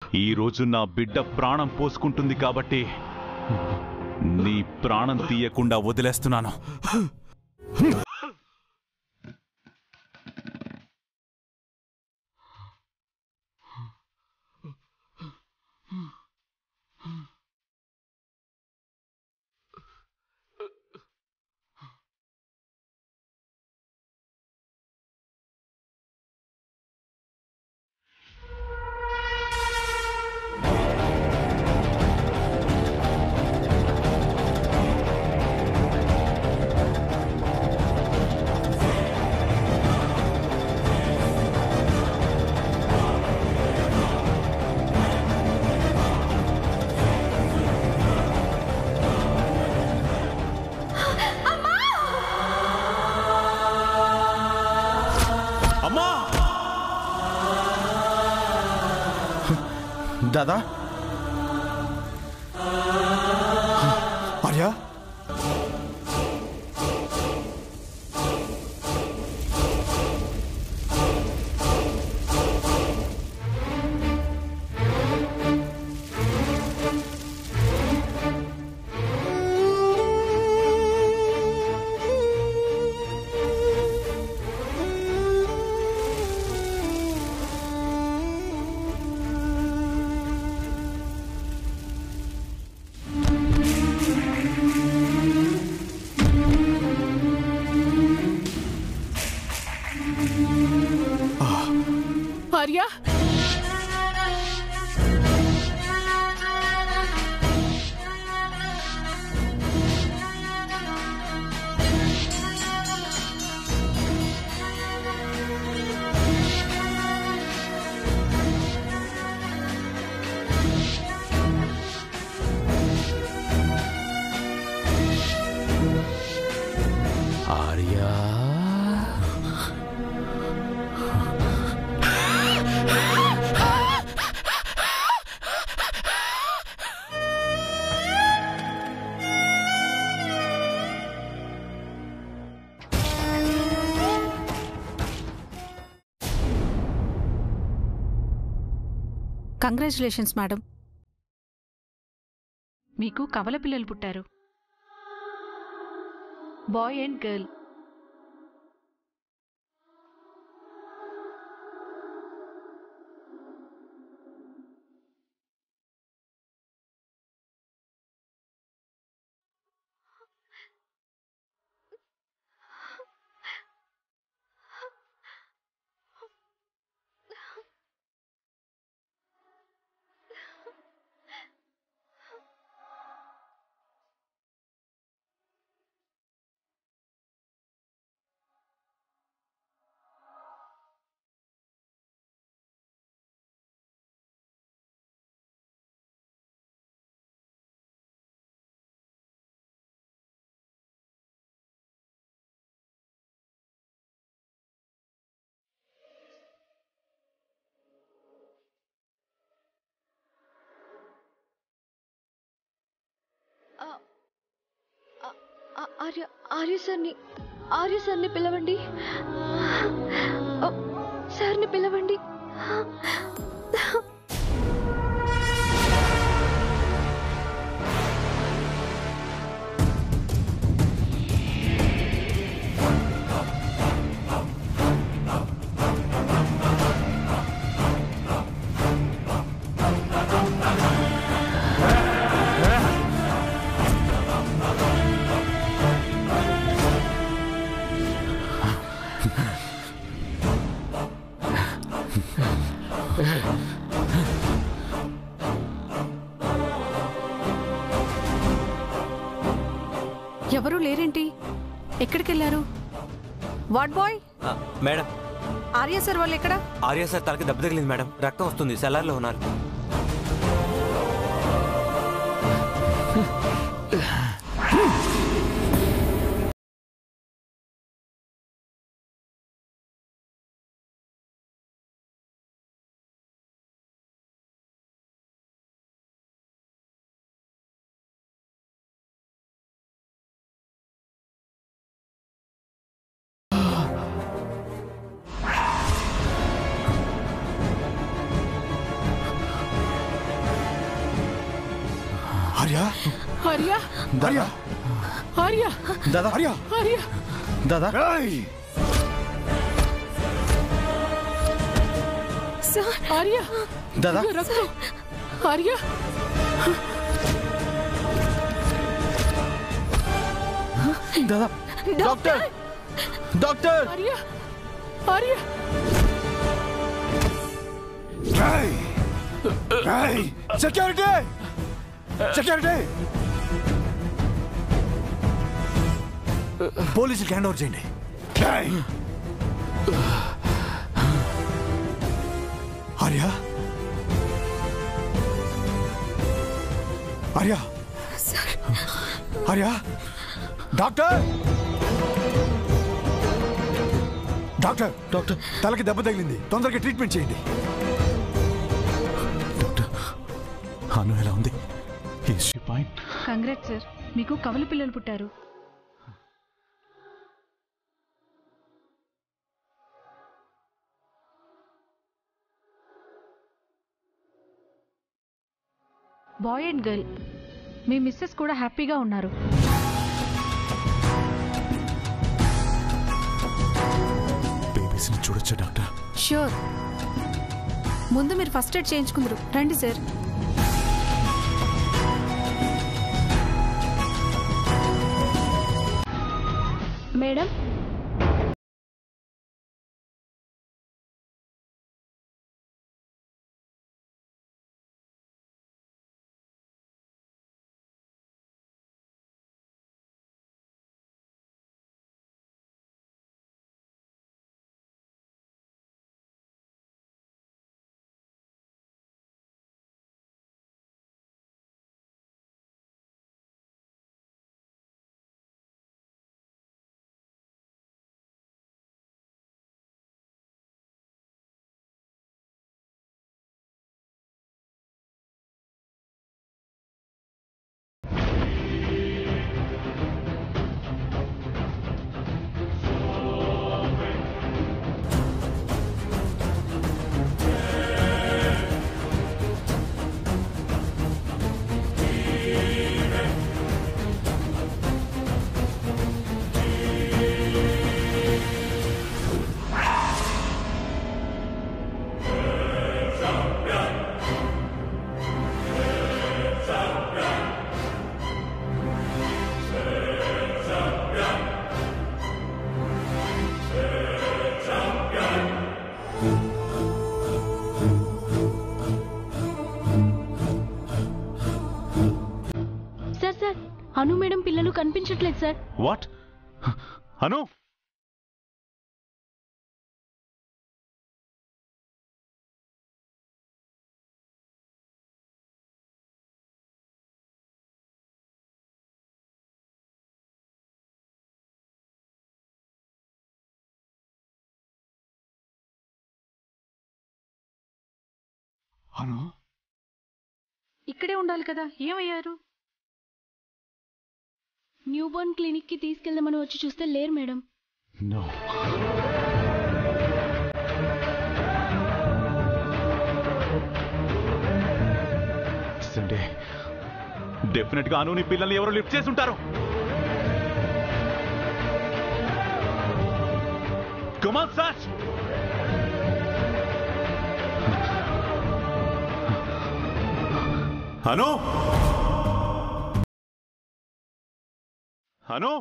ఈ రోజు నా బిడ్డ ప్రాణం పోసుకుంటుంది కాబట్టి నీ ప్రాణం తీయకుండా వదిలేస్తున్నాను అమ్మా దాదా ఆర్య ఆర్య ఆర్యా కంగ్రాచులేషన్స్ మేడం మీకు కవల పిల్లలు పుట్టారు బాయ్ అండ్ గర్ల్ ఆ- ఆర్య ఆర్య సార్ని ఆర్య సార్ని పిలవండి ఓ, సార్ని పిలవండి ఎవరూ లేరేంటి ఎక్కడికి వెళ్ళారు వాట్ బాయ్ ఆ, మేడం ఆర్య సార్ వాళ్ళు ఎక్కడ ఆర్య సార్ తలకి దెబ్బ తగిలింది మేడం రక్తం వస్తుంది సెల్లార్లో ఉన్నారు ఆర్య ఆర్య ఆర్య ఆర్య దాదా ఆర్య ఆర్య దాదా సార్ ఆర్య దాదా రక్తం ఆర్య దాదా doctor doctor Arya Arya security security పోలీసులకి హ్యాండ్ ఓవర్ చేయండి Arya Arya Arya doctor doctor doctor తలకి దెబ్బ తగిలింది తొందరగా ట్రీట్మెంట్ చేయండి డాక్టర్ అను ఎలా ఉంది is she fine congrat sir మీకు కవల పిల్లలు పుట్టారు బాయ్ అండ్ గర్ల్ మీ మిస్సెస్ కూడా హ్యాపీగా ఉన్నారు బేబీస్ని చూడొచ్చా డాక్టర్ షూర్ ముందు మీరు ఫస్ట్ ఎయిడ్ చేయించుకుందరు రండి sir madam sir sir Anu madam పిల్లలు కనిపించట్లేదు సార్ వాట్ అను అను ఇక్కడే ఉండాలి కదా ఏమయ్యారు న్యూ బోర్న్ క్లినిక్ కి తీసుకెళ్దామని వచ్చి చూస్తే లేరు మేడం నో సండే డెఫినెట్ గా అను నీ పిల్లల్ని ఎవరో లిఫ్ట్ చేసి ఉంటారు కమాన్ సర్చ్ అను అను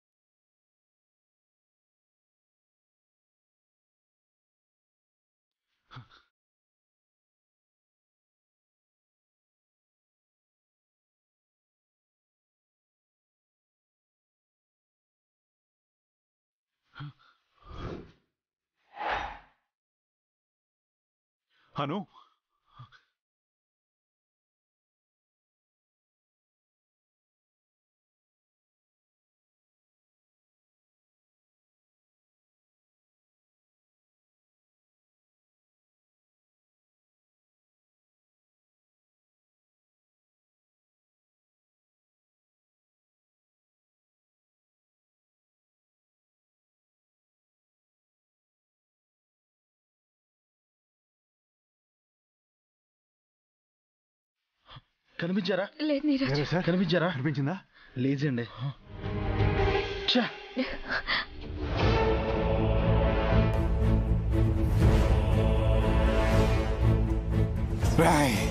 అను కనిపించారా లేదు నీరజ్ ఏరా సార్ కనిపించారా అనిపించిందా లేచండి ఛా, రాయ్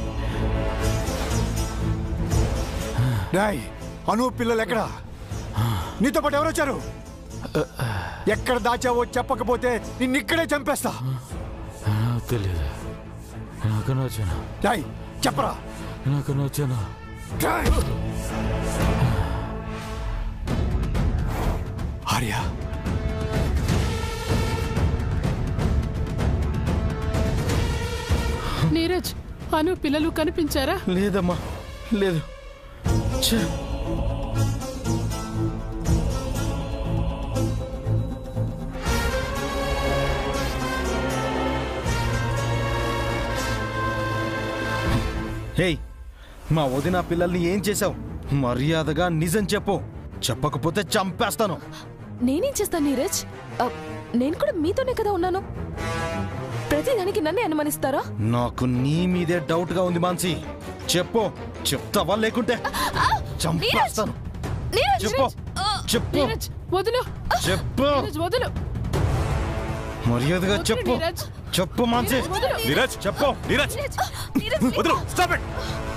రాయ్ అను పిల్లలు ఎక్కడ నీతో పాటు ఎవరు వచ్చారు ఎక్కడ దాచావో చెప్పకపోతే నిన్ను ఇక్కడే చంపేస్తా తెలియదు నాకు నచ్చాను రాయ్ చెప్పరా నాకు నచ్చాను రాయ్ ఆర్య నీరజ్ అను పిల్లలు కనిపించారా లేదమ్మా లేదు ఛా, హేయ్ మా వదిన పిల్లల్ని ఏం చేశావు మర్యాదగా నిజం చెప్పు చెప్పకపోతే చంపేస్తాను నేనేం చేస్తాను నీరజ్ ఆ, నేను కూడా మీతోనే కదా ఉన్నాను ప్రతిదానికి నన్నే అనుమానిస్తారా నాకు నీ మీదే డౌట్ గా ఉంది మాన్సి చెప్పు చెప్తావా లేకుంటే చంపేస్తాను నీరజ్ చెప్పు చెప్పు నీరజ్ వదులు చెప్పు నీరజ్ వదులు మర్యాదగా వదులు, చెప్పు నీరజ్. చెప్పు మాన్సి వదులు నీరజ్ చెప్పు నీరజ్ నీరజ్ వదులు స్టాప్ ఇట్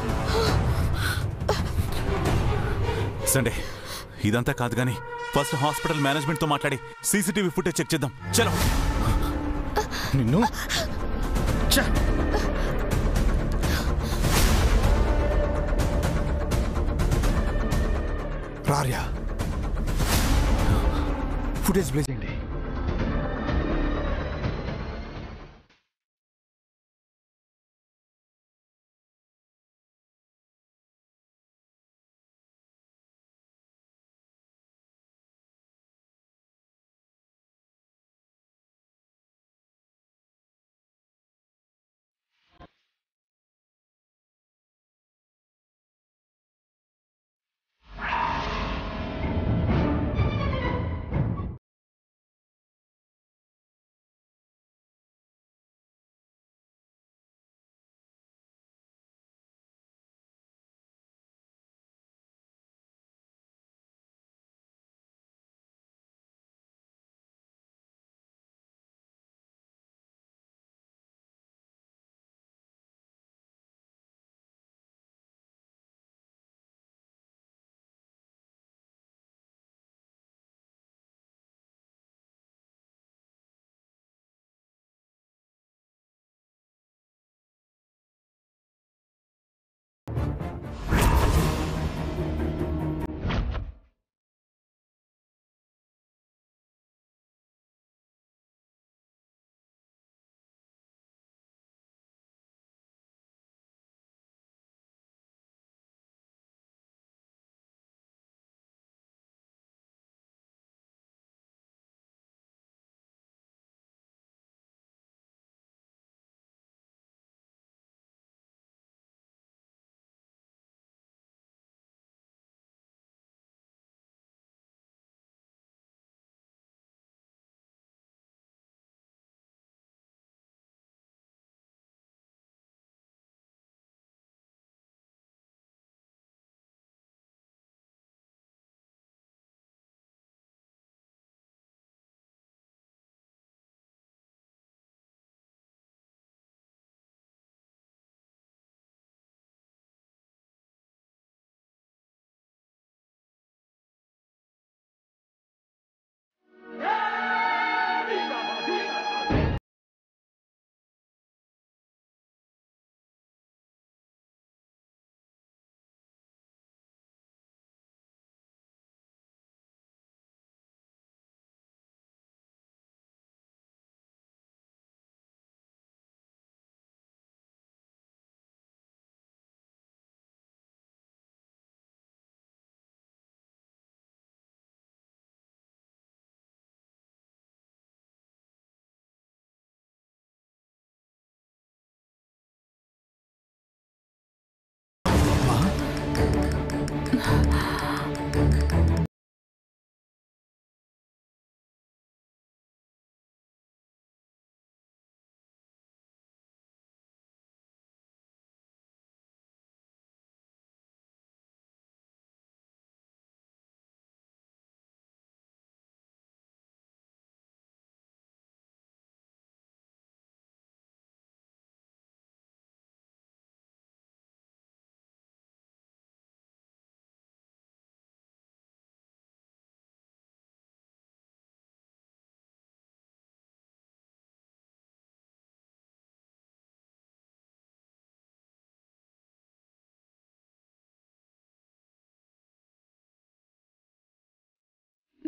సండే ఇదంతా కాదు కానీ ఫస్ట్ హాస్పిటల్ మేనేజ్మెంట్ తో మాట్లాడి సీసీటీవీ ఫుటేజ్ చెక్ చేద్దాం చలో నిన్ను ఛ! రార్య ఫుటేజ్ ప్లే చేయండి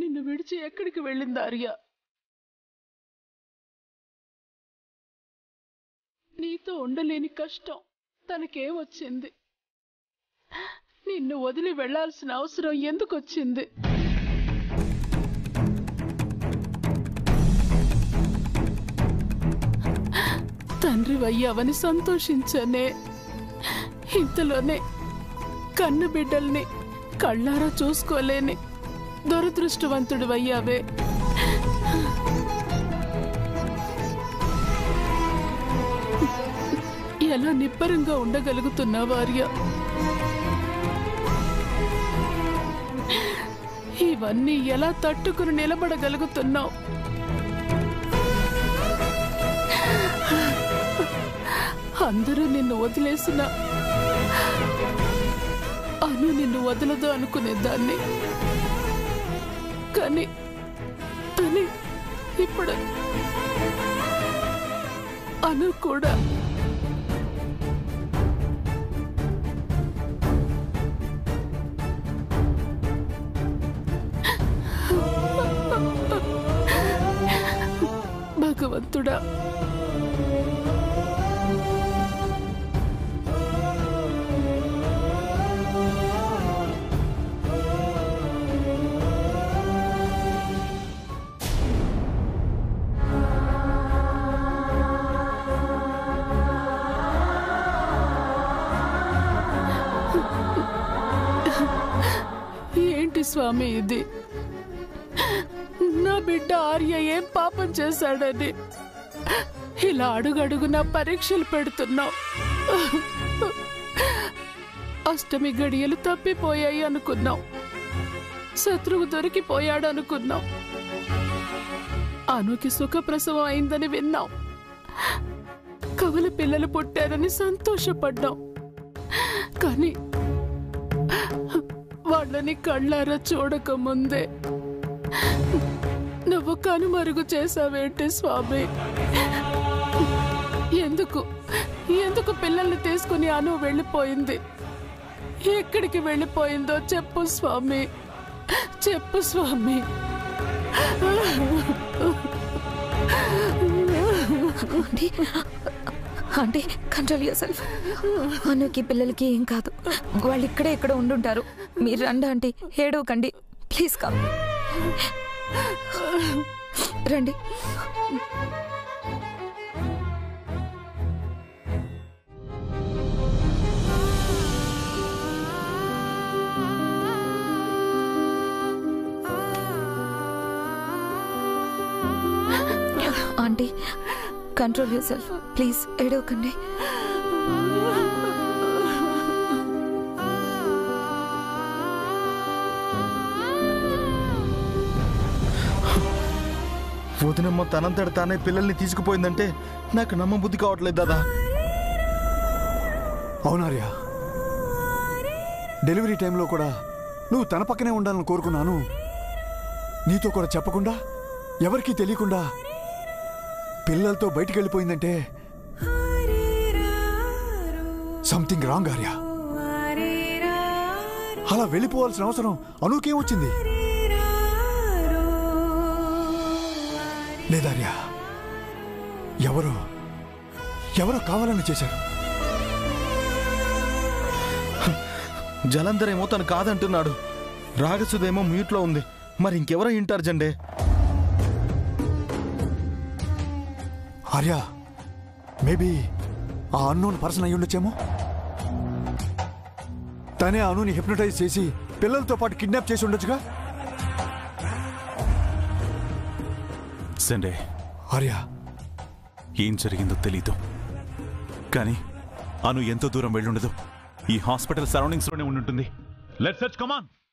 నిన్ను విడిచి ఎక్కడికి వెళ్ళింది ఆర్య నీతో ఉండలేని కష్టం తనకేం వచ్చింది నిన్ను వదిలి వెళ్ళాల్సిన అవసరం ఎందుకు వచ్చింది తండ్రి అయ్యావని సంతోషించనే ఇంతలోనే కన్ను బిడ్డల్ని కళ్ళారా చూసుకోలేని దురదృష్టవంతుడు అయ్యావే ఎలా నిబ్బరంగా ఉండగలుగుతున్నావు ఆర్య ఇవన్నీ ఎలా తట్టుకుని నిలబడగలుగుతున్నావు అందరూ నిన్ను వదిలేసిన అను నిన్ను వదలదు అనుకునేదాన్ని కానీ కానీ ఇప్పుడు అను కూడా భగవంతుడా ఏంటి స్వామి ఇది నా బిడ్డ ఆర్య ఏం పాపం చేశాడని ఇలా అడుగడుగునా పరీక్షలు పెడుతున్నావు అష్టమి గడియలు తప్పిపోయాయి అనుకున్నాం శత్రువు దొరికిపోయాడు అనుకున్నాం అనుకి సుఖప్రసవం అయిందని విన్నాం కవల పిల్లలు పుట్టారని సంతోషపడ్డాం కానీ వాళ్ళని కళ్ళారా చూడక ముందే నువ్వు కనుమరుగు చేసావేంటి స్వామి ఎందుకు ఎందుకు పిల్లల్ని తీసుకుని అను వెళ్ళిపోయింది ఎక్కడికి వెళ్ళిపోయిందో చెప్పు స్వామి చెప్పు స్వామి aunty aunty control yourself అనుకి పిల్లలకి ఏం కాదు వాళ్ళు ఇక్కడే ఇక్కడ ఉండుంటారు మీరు రండి ఆంటీ ఏడవకండి ప్లీజ్ కమ్ రండి aunty control yourself please ఏడవకండి వదినమ్మ తనంతట తానే పిల్లల్ని తీసుకుపోయిందంటే నాకు నమ్మబుద్ధి కావట్లేదు దాదా అవునార్య డెలివరీ టైంలో కూడా నువ్వు తన పక్కనే ఉండాలని కోరుకున్నాను నీతో కూడా చెప్పకుండా ఎవరికీ తెలియకుండా పిల్లలతో బయటికి వెళ్ళిపోయిందంటే సంథింగ్ రాంగ్ ఆర్య అలా వెళ్ళిపోవాల్సిన అవసరం అనుకేం వచ్చింది లేదార్య ఎవరో ఎవరో కావాలని చేశారు జలంధర్ ఏమో తను కాదంటున్నాడు రాగసుదేమో మ్యూట్లో ఉంది మరి ఇంకెవరో వింటారు జండే Arya maybe a unknown person అయి ఉండొచ్చేమో తనే ఆ అనుని హిప్నటైజ్ చేసి పిల్లలతో పాటు కిడ్నాప్ చేసి ఉండొచ్చుగా సండే ఆర్య ఏం జరిగిందో తెలీదు కానీ అను ఎంతో దూరం వెళ్ళుండదు ఈ హాస్పిటల్ సరౌండింగ్స్ లోనే ఉండుంటుంది లెట్ సర్చ్ కమాన్